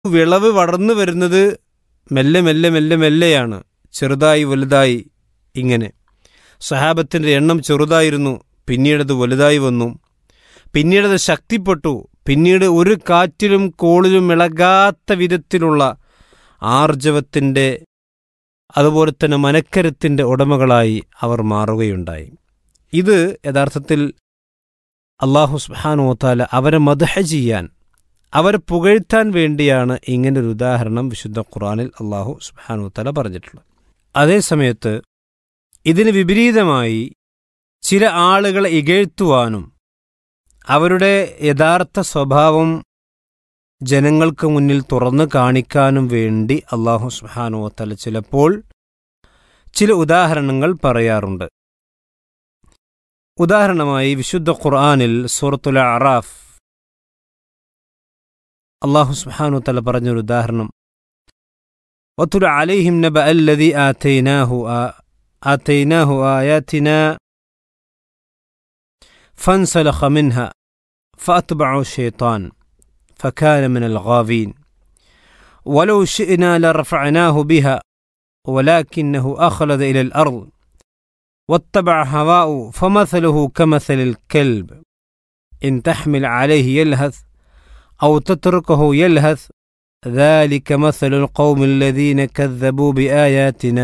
വിളവ് വളർന്നു വരുന്നത് മെല്ലെ മെല്ലെ മെല്ലെ മെല്ലെയാണ് ചെറുതായി വലുതായി ഇങ്ങനെ സഹാബത്തിൻ്റെ എണ്ണം ചെറുതായിരുന്നു പിന്നീടത് വലുതായി വന്നു പിന്നീടത് ശക്തിപ്പെട്ടു പിന്നീട് ഒരു കാറ്റിലും കോളിലും ഇളകാത്ത വിധത്തിലുള്ള ആർജവത്തിൻ്റെ അതുപോലെ തന്നെ മനക്കരത്തിൻ്റെ ഉടമകളായി അവർ മാറുകയുണ്ടായി ഇത് യഥാർത്ഥത്തിൽ അള്ളാഹു സുബാനുത്താല അവരെ മദഹ ചെയ്യാൻ അവരെ പുകഴ്ത്താൻ വേണ്ടിയാണ് ഇങ്ങനൊരു ഉദാഹരണം വിശുദ്ധ ഖുറാനിൽ അള്ളാഹു സുബാനുത്താല പറഞ്ഞിട്ടുള്ളത് അതേസമയത്ത് ഇതിന് വിപരീതമായി ചില ആളുകളെ ഇകഴ്ത്തുവാനും അവരുടെ യഥാർത്ഥ സ്വഭാവം ജനങ്ങൾക്ക് മുന്നിൽ തുറന്നു കാണിക്കാനും വേണ്ടി അള്ളാഹു സുബാനുവത്തല ചിലപ്പോൾ ചില ഉദാഹരണങ്ങൾ പറയാറുണ്ട് ഉദാഹരണമായി വിശുദ്ധ ഖുർആാനിൽ സൂറത്തുൽ അറാഫ് അള്ളാഹു സുബ്ഹാനഹു തല പറഞ്ഞൊരു ഉദാഹരണം واتل عليهم نبأ الذي آتيناه آتيناه آياتنا فانسلخ منها فأتبعه الشيطان فكان من الغاوين ولو شئنا لرفعناه بها ولكنه أخلد إلى الأرض واتبع هواءه فمثله كمثل الكلب إن تحمل عليه يلهث أو تتركه يلهث ذلك مثل القوم الذين كذبوا بآياتنا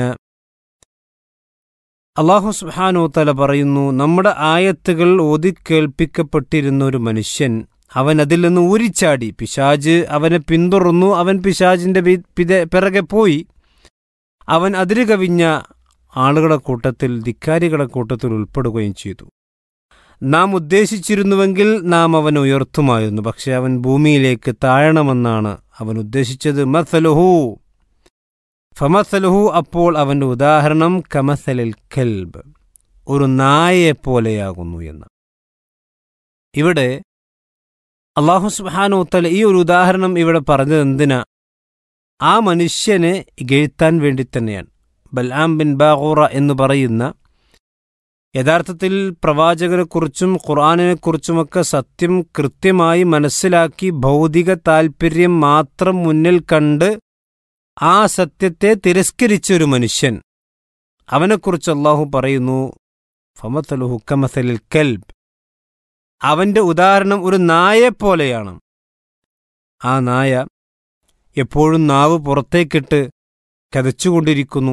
അള്ളാഹു സുബ്ഹാനു തല പറയുന്നു നമ്മുടെ ആയത്തുകൾ ഓതിക്കേൾപ്പിക്കപ്പെട്ടിരുന്ന ഒരു മനുഷ്യൻ അവൻ അതിൽ നിന്ന് ഊരിച്ചാടി പിശാജ് അവനെ പിന്തുടർന്നു അവൻ പിശാജിന്റെ പിറകെ പോയി അവൻ അതിര് കവിഞ്ഞ ആളുകളുടെ കൂട്ടത്തിൽ ധിക്കാരികളുടെ കൂട്ടത്തിൽ ഉൾപ്പെടുകയും ചെയ്തു നാം ഉദ്ദേശിച്ചിരുന്നുവെങ്കിൽ നാം അവനെ ഉയർത്തുമായിരുന്നു പക്ഷെ അവൻ ഭൂമിയിലേക്ക് താഴണമെന്നാണ് അവൻ ഉദ്ദേശിച്ചത് മസലുഹു ഫമസലുഹു അപ്പോൾ അവന്റെ ഉദാഹരണം കമസലിൽ കൽബ് ഒരു നായയെ പോലെയാകുന്നു എന്ന് ഇവിടെ അള്ളാഹു സുബാനോത്തല ഈ ഒരു ഉദാഹരണം ഇവിടെ പറഞ്ഞത് എന്തിനാ ആ മനുഷ്യനെ ഇകഴ്ത്താൻ വേണ്ടി തന്നെയാണ് ബൽആം ബിൻ ബാഹൂറ എന്ന് പറയുന്ന യഥാർത്ഥത്തിൽ പ്രവാചകരെക്കുറിച്ചും ഖുർആാനിനെക്കുറിച്ചുമൊക്കെ സത്യം കൃത്യമായി മനസ്സിലാക്കി ഭൗതിക താൽപ്പര്യം മാത്രം മുന്നിൽ കണ്ട് ആ സത്യത്തെ തിരസ്കരിച്ച ഒരു മനുഷ്യൻ അവനെക്കുറിച്ച് അള്ളാഹു പറയുന്നു ഫമത്തലുഹു കമസലിൽ കൽബ് അവന്റെ ഉദാഹരണം ഒരു നായെപ്പോലെയാണ് ആ നായ എപ്പോഴും നാവ് പുറത്തേക്കിട്ട് കതച്ചുകൊണ്ടിരിക്കുന്നു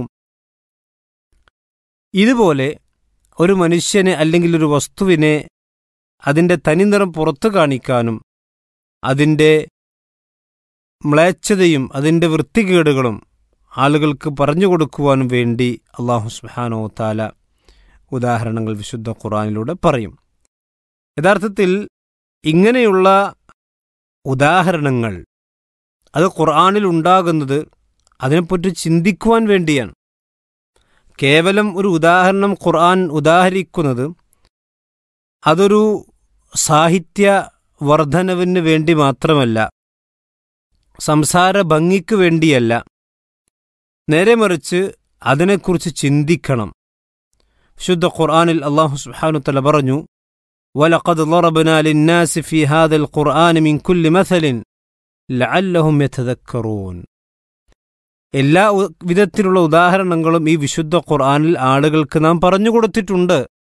ഇതുപോലെ ഒരു മനുഷ്യനെ അല്ലെങ്കിൽ ഒരു വസ്തുവിനെ അതിൻ്റെ തനിനിറം പുറത്തു കാണിക്കാനും അതിൻ്റെ മ്ലേച്ഛതയും അതിൻ്റെ വൃത്തികേടുകളും ആളുകൾക്ക് പറഞ്ഞു കൊടുക്കുവാനും വേണ്ടി അള്ളാഹു സുബാനോ താല ഉദാഹരണങ്ങൾ വിശുദ്ധ ഖുറാനിലൂടെ പറയും യഥാർത്ഥത്തിൽ ഇങ്ങനെയുള്ള ഉദാഹരണങ്ങൾ അത് ഖുർആാനിൽ ഉണ്ടാകുന്നത് അതിനെപ്പറ്റി ചിന്തിക്കുവാൻ വേണ്ടിയാണ് കേവലം ഒരു ഉദാഹരണം ഖുർആൻ ഉദാഹരിക്കുന്നത് അതൊരു സാഹിത്യ വർധനവിന് വേണ്ടി മാത്രമല്ല സംസാര ഭംഗിക്ക് വേണ്ടിയല്ല നേരെ മറിച്ച് അതിനെക്കുറിച്ച് ചിന്തിക്കണം ശുദ്ധ ഖുർആനിൽ അള്ളാഹു സുബ്ഹാനു തല പറഞ്ഞു ولقد ضربنا للناس في هذا القرآن من كل مثل لعلهم يتذكرون എല്ലാ വിധത്തിലുള്ള ഉദാഹരണങ്ങളും ഈ വിശുദ്ധ ഖുർആനിൽ ആളുകൾക്ക് നാം പറഞ്ഞു കൊടുത്തിട്ടുണ്ട്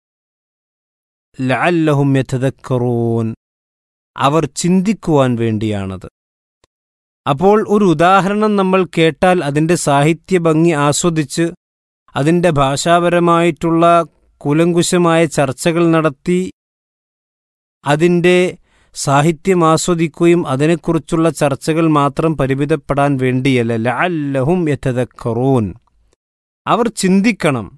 ലഅല്ലഹും യതദക്കറൂൻ അവർ ചിന്തിക്കുവാൻ വേണ്ടിയാണത് അപ്പോൾ ഒരു ഉദാഹരണം നമ്മൾ കേട്ടാൽ അതിൻ്റെ സാഹിത്യ ഭംഗി ആസ്വദിച്ച് അതിൻ്റെ ഭാഷാപരമായിട്ടുള്ള കുലങ്കുശമായ ചർച്ചകൾ നടത്തി അതിൻ്റെ സാഹിത്യം ആസ്വദിക്കുകയും അതിനെക്കുറിച്ചുള്ള ചർച്ചകൾ മാത്രം പരിമിതപ്പെടാൻ വേണ്ടിയല്ല ലഅല്ലഹും യതദക്കറൂൻ അവർ ചിന്തിക്കണം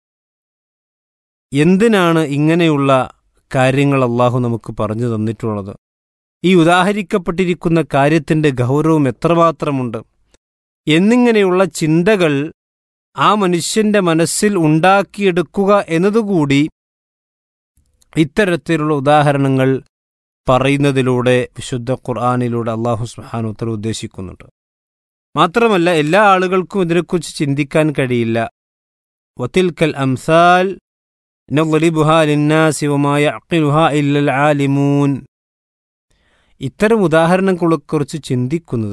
എന്തിനാണ് ഇങ്ങനെയുള്ള കാര്യങ്ങൾ അള്ളാഹു നമുക്ക് പറഞ്ഞു തന്നിട്ടുള്ളത് ഈ ഉദാഹരിക്കപ്പെട്ടിരിക്കുന്ന കാര്യത്തിൻ്റെ ഗൗരവം എത്രമാത്രമുണ്ട് എന്നിങ്ങനെയുള്ള ചിന്തകൾ ആ മനുഷ്യന്റെ മനസ്സിൽ ഉണ്ടാക്കിയെടുക്കുക എന്നതുകൂടി ഇത്തരത്തിലുള്ള ഉദാഹരണങ്ങൾ പറയുന്നതിലൂടെ വിശുദ്ധ ഖുർആാനിലൂടെ അള്ളാഹു സുഹാനുത്തർ ഉദ്ദേശിക്കുന്നുണ്ട് മാത്രമല്ല എല്ലാ ആളുകൾക്കും ഇതിനെക്കുറിച്ച് ചിന്തിക്കാൻ കഴിയില്ല വത്തിൽക്കൽ അംസാൽ ഇത്തരം ഉദാഹരണങ്ങളെക്കുറിച്ച് ചിന്തിക്കുന്നത്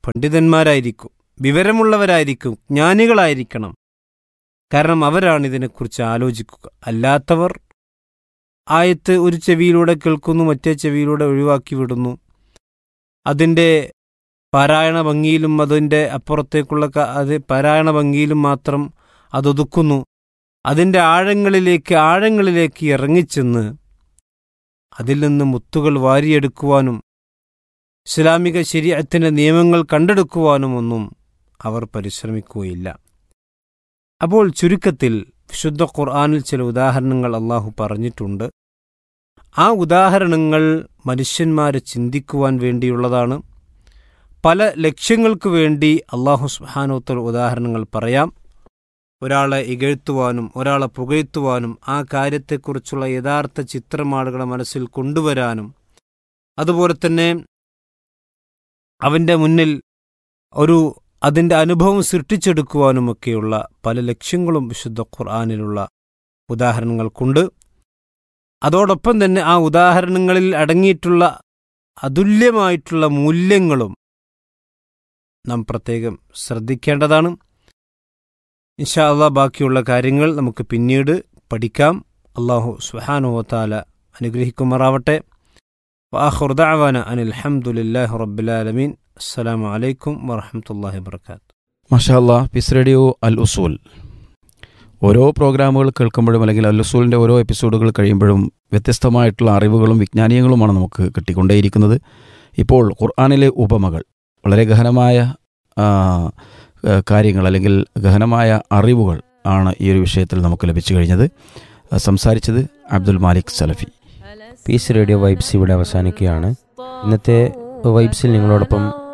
പണ്ഡിതന്മാരായിരിക്കും വിവരമുള്ളവരായിരിക്കും ജ്ഞാനികളായിരിക്കണം കാരണം അവരാണ് ഇതിനെക്കുറിച്ച് ആലോചിക്കുക അല്ലാത്തവർ ആയത്ത് ഒരു ചെവിയിലൂടെ കേൾക്കുന്നു മറ്റേ ചെവിയിലൂടെ ഒഴിവാക്കി വിടുന്നു അതിൻ്റെ പാരായണ ഭംഗിയിലും അതിൻ്റെ അപ്പുറത്തേക്കുള്ള ക- അത് പാരായണ ഭംഗിയിലും മാത്രം അതൊതുക്കുന്നു അതിൻ്റെ ആഴങ്ങളിലേക്ക് ആഴങ്ങളിലേക്ക് ഇറങ്ങിച്ചെന്ന് അതിൽ നിന്ന് മുത്തുകൾ വാരിയെടുക്കുവാനും ഇസ്ലാമിക ശരീരത്തിൻ്റെ നിയമങ്ങൾ കണ്ടെടുക്കുവാനും ഒന്നും അവർ പരിശ്രമിക്കുകയില്ല അപ്പോൾ ചുരുക്കത്തിൽ വിശുദ്ധ ഖുർആനിൽ ചില ഉദാഹരണങ്ങൾ അള്ളാഹു പറഞ്ഞിട്ടുണ്ട് ആ ഉദാഹരണങ്ങൾ മനുഷ്യന്മാരെ ചിന്തിക്കുവാൻ വേണ്ടിയുള്ളതാണ് പല ലക്ഷ്യങ്ങൾക്ക് വേണ്ടി അള്ളാഹു സുഹാനോത്തർ ഉദാഹരണങ്ങൾ പറയാം ഒരാളെ ഇകഴ്ത്തുവാനും ഒരാളെ പുകഴ്ത്തുവാനും ആ കാര്യത്തെക്കുറിച്ചുള്ള യഥാർത്ഥ ചിത്രം ആളുകളെ മനസ്സിൽ കൊണ്ടുവരാനും അതുപോലെ തന്നെ അവൻ്റെ മുന്നിൽ ഒരു അതിൻ്റെ അനുഭവം സൃഷ്ടിച്ചെടുക്കുവാനുമൊക്കെയുള്ള പല ലക്ഷ്യങ്ങളും വിശുദ്ധ ഖുർആാനിലുള്ള ഉദാഹരണങ്ങൾക്കുണ്ട് അതോടൊപ്പം തന്നെ ആ ഉദാഹരണങ്ങളിൽ അടങ്ങിയിട്ടുള്ള അതുല്യമായിട്ടുള്ള മൂല്യങ്ങളും നാം പ്രത്യേകം ശ്രദ്ധിക്കേണ്ടതാണ് ഇൻഷാ അള്ളാഹ് ബാക്കിയുള്ള കാര്യങ്ങൾ നമുക്ക് പിന്നീട് പഠിക്കാം അള്ളാഹു സുഹാനുവത്താല അനുഗ്രഹിക്കുമാറാവട്ടെ وآخر دعوانا أن الحمد لله رب العالمين السلام عليكم ورحمة الله وبركاته മഷാല്ല പിസ് റേഡിയോ അൽ ഉസൂൽ ഓരോ പ്രോഗ്രാമുകൾ കേൾക്കുമ്പോഴും അല്ലെങ്കിൽ അൽ ഉസൂലിൻ്റെ ഓരോ എപ്പിസോഡുകൾ കഴിയുമ്പോഴും വ്യത്യസ്തമായിട്ടുള്ള അറിവുകളും വിജ്ഞാനീയങ്ങളുമാണ് നമുക്ക് കിട്ടിക്കൊണ്ടേയിരിക്കുന്നത് ഇപ്പോൾ ഖുർആാനിലെ ഉപമകൾ വളരെ ഗഹനമായ ആ, ആ, കാര്യങ്ങൾ അല്ലെങ്കിൽ ഗഹനമായ അറിവുകൾ ആണ് ഈ ഒരു വിഷയത്തിൽ നമുക്ക് ലഭിച്ചു കഴിഞ്ഞത് ആ, സംസാരിച്ചത് Abdul Malik Salafi peace radio vibes ഇവിടെ അവസാനിക്കുകയാണ് ഇന്നത്തെ വൈബ്സിൽ നിങ്ങളോടൊപ്പം